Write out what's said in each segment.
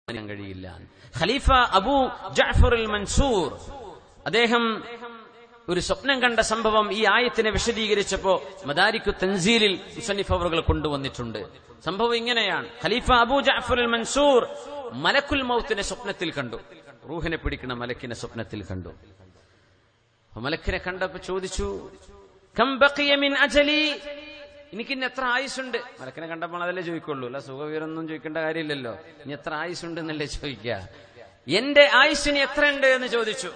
അറിയാൻ കഴിയില്ല ഖലീഫ അബൂ ജഅഫർ അൽ മൻസൂർ അദ്ദേഹം ഒരു സ്വപ്നം കണ്ട സംഭവം ഈ ആയത്തിനെ വിശദീകരിച്ചപ്പോ മദാരിക്കു തൻസീലിൽ മുസന്നിഫ് അവറുകൾ കൊണ്ടുവന്നിട്ടുണ്ട് സംഭവം ഇങ്ങനെയാണ് ഖലീഫ അബൂ ജഅഫർ അൽ മൻസൂർ മലക്കുൽ മൗത്തിനെ സ്വപ്നത്തിൽ കണ്ടു റൂഹിനെ പിടിക്കുന്ന മലക്കിനെ സ്വപ്നത്തിൽ കണ്ടു അപ്പൊ മലക്കിനെ കണ്ടപ്പോ ചോദിച്ചു "കം ബഖിയ മിൻ അജലി എനിക്ക് ഇന്ന് എത്ര ആയുസുണ്ട് മലക്കിനെ കണ്ടപ്പോൾ അതല്ലേ ചോദിക്കുള്ളൂ അല്ല സുഖവീരൊന്നും ചോദിക്കേണ്ട കാര്യമില്ലല്ലോ ഇനി എത്ര ആയുസുണ്ട് എന്നല്ലേ ചോദിക്കുക എന്റെ ആയുസിന് എത്ര ഉണ്ട് എന്ന് ചോദിച്ചു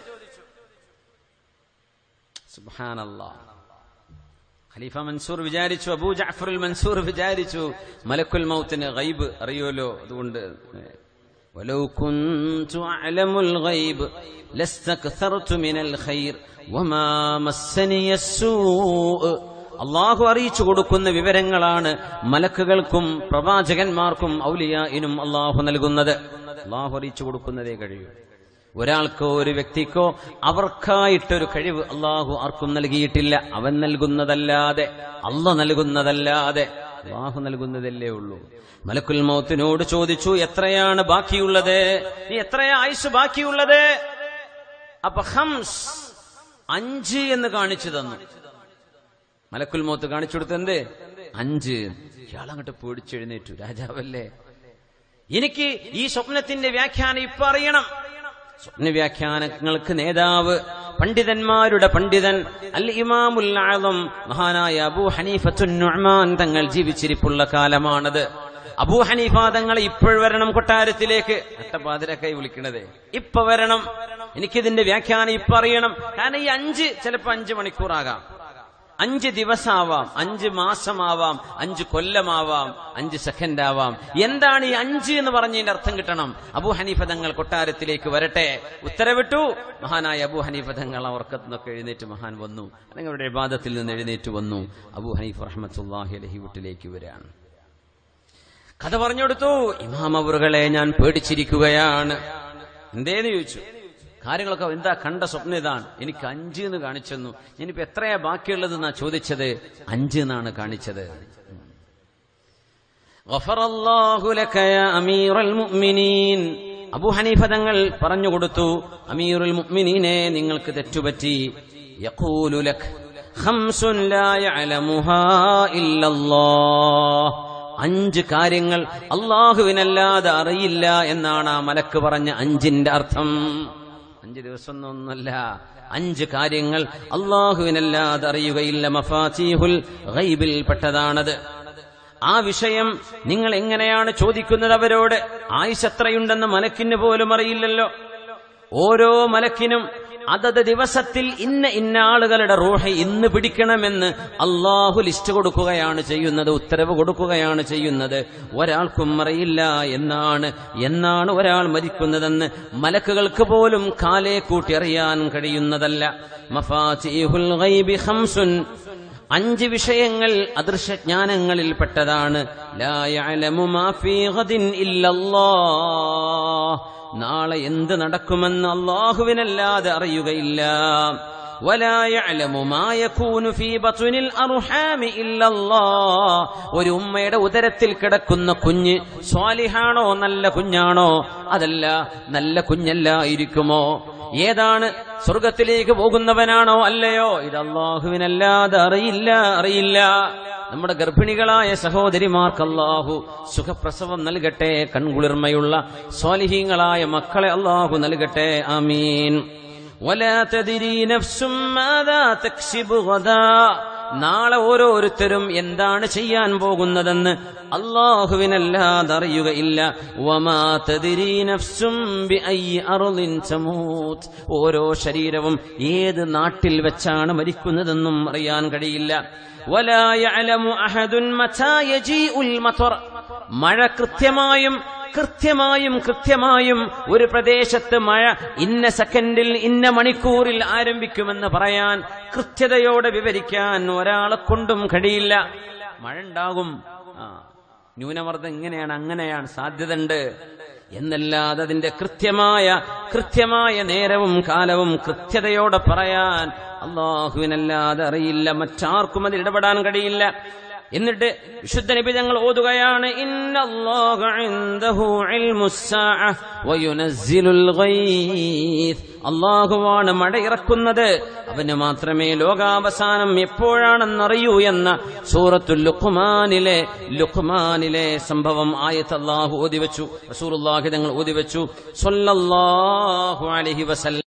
സുബ്ഹാനല്ലാ ഖലീഫ മൻസൂർ വിചാരിച്ചു അബൂ ജഅഫറുൽ മൻസൂർ വിചാരിച്ചു മലക്കുൽ മൗത്തിന് ഗൈബ് അറിയുമല്ലോ അതുകൊണ്ട് ولو كنت أعلم الغيب لاستكثرت من الخير وما مسني السوء അള്ളാഹു അറിയിച്ചു കൊടുക്കുന്ന വിവരങ്ങളാണ് മലക്കുകൾക്കും പ്രവാചകന്മാർക്കും ഔലിയായിനും അള്ളാഹു നൽകുന്നത് അള്ളാഹു അറിയിച്ചു കൊടുക്കുന്നതേ കഴിയൂ ഒരാൾക്കോ ഒരു വ്യക്തിക്കോ അവർക്കായിട്ടൊരു കഴിവ് അള്ളാഹു ആർക്കും നൽകിയിട്ടില്ല അവൻ നൽകുന്നതല്ലാതെ അല്ല നൽകുന്നതല്ലാതെ അള്ളാഹു നൽകുന്നതല്ലേ ഉള്ളൂ മലക്കുൽ മൗത്തിനോട് ചോദിച്ചു എത്രയാണ് ബാക്കിയുള്ളത് നീ എത്രയാ ആയുസ് ബാക്കിയുള്ളത് അപ്പൊ ഹംസ് അഞ്ച് എന്ന് കാണിച്ചു തന്നു മലക്കുൽ മൗത്ത് കാണിച്ചു കൊടുത്ത എന്ത് അഞ്ച് ഇയാളങ്ങോട്ട് പേടിച്ചെഴുന്നേറ്റു രാജാവല്ലേ എനിക്ക് ഈ സ്വപ്നത്തിന്റെ വ്യാഖ്യാനം ഇപ്പൊ അറിയണം സ്വപ്ന വ്യാഖ്യാനങ്ങൾക്ക് നേതാവ് പണ്ഡിതന്മാരുടെ പണ്ഡിതൻ അൽ ഇമാമുൽ ആളം മഹാനായ അബൂ ഹനീഫത്തുൻ നുഅ്മാൻ തങ്ങൾ ജീവിച്ചിരിപ്പുള്ള കാലമാണത് അബൂ ഹനീഫ തങ്ങൾ ഇപ്പോൾ വരണം കൊട്ടാരത്തിലേക്ക് അട്ടപ്പാതിരക്കായി വിളിക്കണത് ഇപ്പൊ വരണം എനിക്കിതിന്റെ വ്യാഖ്യാനം ഇപ്പൊ അറിയണം കാരണം ഈ അഞ്ച് ചിലപ്പോ അഞ്ച് മണിക്കൂറാകാം അഞ്ച് ദിവസമാവാം അഞ്ച് മാസമാവാം അഞ്ച് കൊല്ലമാവാം അഞ്ച് സെക്കൻഡ് ആവാം എന്താണ് ഈ അഞ്ച് എന്ന് പറഞ്ഞതിന്റെ അർത്ഥം കിട്ടണം അബു ഹനീഫ തങ്ങൾ കൊട്ടാരത്തിലേക്ക് വരട്ടെ ഉത്തരവിട്ടു മഹാനായ അബു ഹനീഫ തങ്ങൾ അവർക്കത്ത് നിന്നൊക്കെ എഴുന്നേറ്റ് മഹാൻ വന്നു അല്ലെങ്കിൽ അവരുടെ വിവാദത്തിൽ നിന്ന് എഴുന്നേറ്റ് വന്നു അബു ഹനീഫ് റഹ്മത്തുല്ലാഹി അലഹി വീട്ടിലേക്ക് വരികയാണ് കഥ പറഞ്ഞു കൊടുത്തു ഇമാം അവറുകളെ ഞാൻ പേടിച്ചിരിക്കുകയാണ് എന്തേന്ന് ചോദിച്ചു കാര്യങ്ങളൊക്കെ എന്താ കണ്ട സ്വപ്നം ഇതാണ് എനിക്ക് അഞ്ച് എന്ന് കാണിച്ചെന്നു ഞാനിപ്പോ എത്രയാ ബാക്കിയുള്ളത് എന്നാ ചോദിച്ചത് അഞ്ച് എന്നാണ് കാണിച്ചത് ഗഫറല്ലാഹു ലക യാ അമീറൽ മുഅ്മിനീൻ അബൂ ഹനീഫ തങ്ങൾ പറഞ്ഞു കൊടുത്തു അമീറുൽ മുഅ്മിനീനെ നിങ്ങൾക്ക് തെറ്റുപറ്റി യഖൂലു ലക് ഖംസുൻ ലാ യഅലമുഹാ ഇല്ലല്ലാഹ് അഞ്ച് കാര്യങ്ങൾ അള്ളാഹുവിനല്ലാതെ അറിയില്ല എന്നാണ് ആ മലക്ക് പറഞ്ഞ അഞ്ചിന്റെ അർത്ഥം അഞ്ച് ദിവസം ഒന്നല്ല അഞ്ച് കാര്യങ്ങൾ അള്ളാഹുവിനല്ലാതെ അറിയുകയില്ല മഫാചീഹുൽ ഗൈബിൽ പെട്ടതാണത് ആ വിഷയം നിങ്ങൾ എങ്ങനെയാണ് ചോദിക്കുന്നത് അവരോട് ആയുസ് എത്രയുണ്ടെന്ന് മലക്കിന് പോലും അറിയില്ലല്ലോ ഓരോ മലക്കിനും അതത് ദിവസത്തിൽ ഇന്ന ഇന്ന ആളുകളുടെ റൂഹ ഇന്ന് പിടിക്കണമെന്ന് അള്ളാഹു ലിസ്റ്റ് കൊടുക്കുകയാണ് ചെയ്യുന്നത് ഉത്തരവ് കൊടുക്കുകയാണ് ചെയ്യുന്നത് ഒരാൾക്കും അറിയില്ല എന്നാണ് എന്നാണ് ഒരാൾ മരിക്കുന്നതെന്ന് മലക്കുകൾക്ക് പോലും കാലേ കൂട്ടി അറിയാൻ കഴിയുന്നതല്ല മഫാചീഹുൽ ഗൈബി ഖംസുൻ അഞ്ച് വിഷയങ്ങൾ അദൃശ്യജ്ഞാനങ്ങളിൽ പെട്ടതാണ് ലാ യഅലമു മാ ഫീ ഗദിൻ ഇല്ലല്ലാഹ് നാളെ എന്ത് നടക്കുമെന്ന് അള്ളാഹുവിനല്ലാതെ അറിയുകയില്ല ولا يعلم ما يكون في بطن الأرحام إلا الله ഒരു ഉമ്മയുടെ ഉദരത്തിൽ കിടക്കുന്ന കുഞ്ഞ് സ്വാലിഹാണോ നല്ല കുഞ്ഞാണോ അതല്ല നല്ല കുഞ്ഞല്ലായിരിക്കുമോ ഏതാണ് സ്വർഗത്തിലേക്ക് പോകുന്നവനാണോ അല്ലയോ ഇത് അള്ളാഹുവിനല്ലാതെ അറിയില്ല അറിയില്ല നമ്മുടെ ഗർഭിണികളായ സഹോദരിമാർക്ക് അള്ളാഹു സുഖപ്രസവം നൽകട്ടെ കൺകുളിർമയുള്ള സ്വാലിഹീങ്ങളായ മക്കളെ അള്ളാഹു നൽകട്ടെ ആമീൻ ولا تدري نفس ماذا تكسب غدا നാളെ ഓരോരുത്തരും എന്താണ് ചെയ്യാൻ പോകുന്നതെന്ന് അള്ളാഹുവിനല്ലാതെ അറിയുകയില്ല വമാ തദ്രീ നഫ്സും ബിഅയ്യി അർളിൻ തമൂത്ത് ഓരോ ശരീരവും ഏത് നാട്ടിൽ വെച്ചാണ് മരിക്കുന്നതെന്നും അറിയാൻ കഴിയില്ല വലാ യഅലമു അഹദുൻ മതാ യജീഉൽ മത്വർ മഴ കൃത്യമായും കൃത്യമായും കൃത്യമായും ഒരു പ്രദേശത്ത് മഴ ഇന്ന സെക്കൻഡിൽ ഇന്ന മണിക്കൂറിൽ ആരംഭിക്കുമെന്ന് പറയാൻ കൃത്യതയോടെ വിവരിക്കാൻ ഒരാളെ കൊണ്ടും കഴിയില്ല മഴ ഉണ്ടാകും ആ ന്യൂനമർദ്ദം ഇങ്ങനെയാണ് അങ്ങനെയാണ് സാധ്യതയുണ്ട് എന്നല്ലാതെ അതിന്റെ കൃത്യമായ കൃത്യമായ നേരവും കാലവും കൃത്യതയോടെ പറയാൻ അള്ളാഹുവിനല്ലാതെ അറിയില്ല മറ്റാർക്കും അതിൽ ഇടപെടാൻ കഴിയില്ല എന്നിട്ട് വിശുദ്ധ നബി ഞങ്ങൾ ഓതുകയാണ് ഇന്നല്ലാഹ ഇൻദഹു ഇൽമുസ്സാഅ വയുനസ്സിലുൽ ഗൈസ് അള്ളാഹുവാണ് മഴ ഇറക്കുന്നത് അവന് മാത്രമേ ലോകാവസാനം എപ്പോഴാണെന്നറിയൂ എന്ന സൂറത്തുൽ ലുഖ്മാനിലെ ലുഖ്മാനിലെ സംഭവം ആയത്ത് അള്ളാഹു ഓതിവെച്ചു റസൂലുള്ളാഹി തങ്ങൾ ഓതിവെച്ചു സ്വല്ലല്ലാഹു അലൈഹി വസല്ലം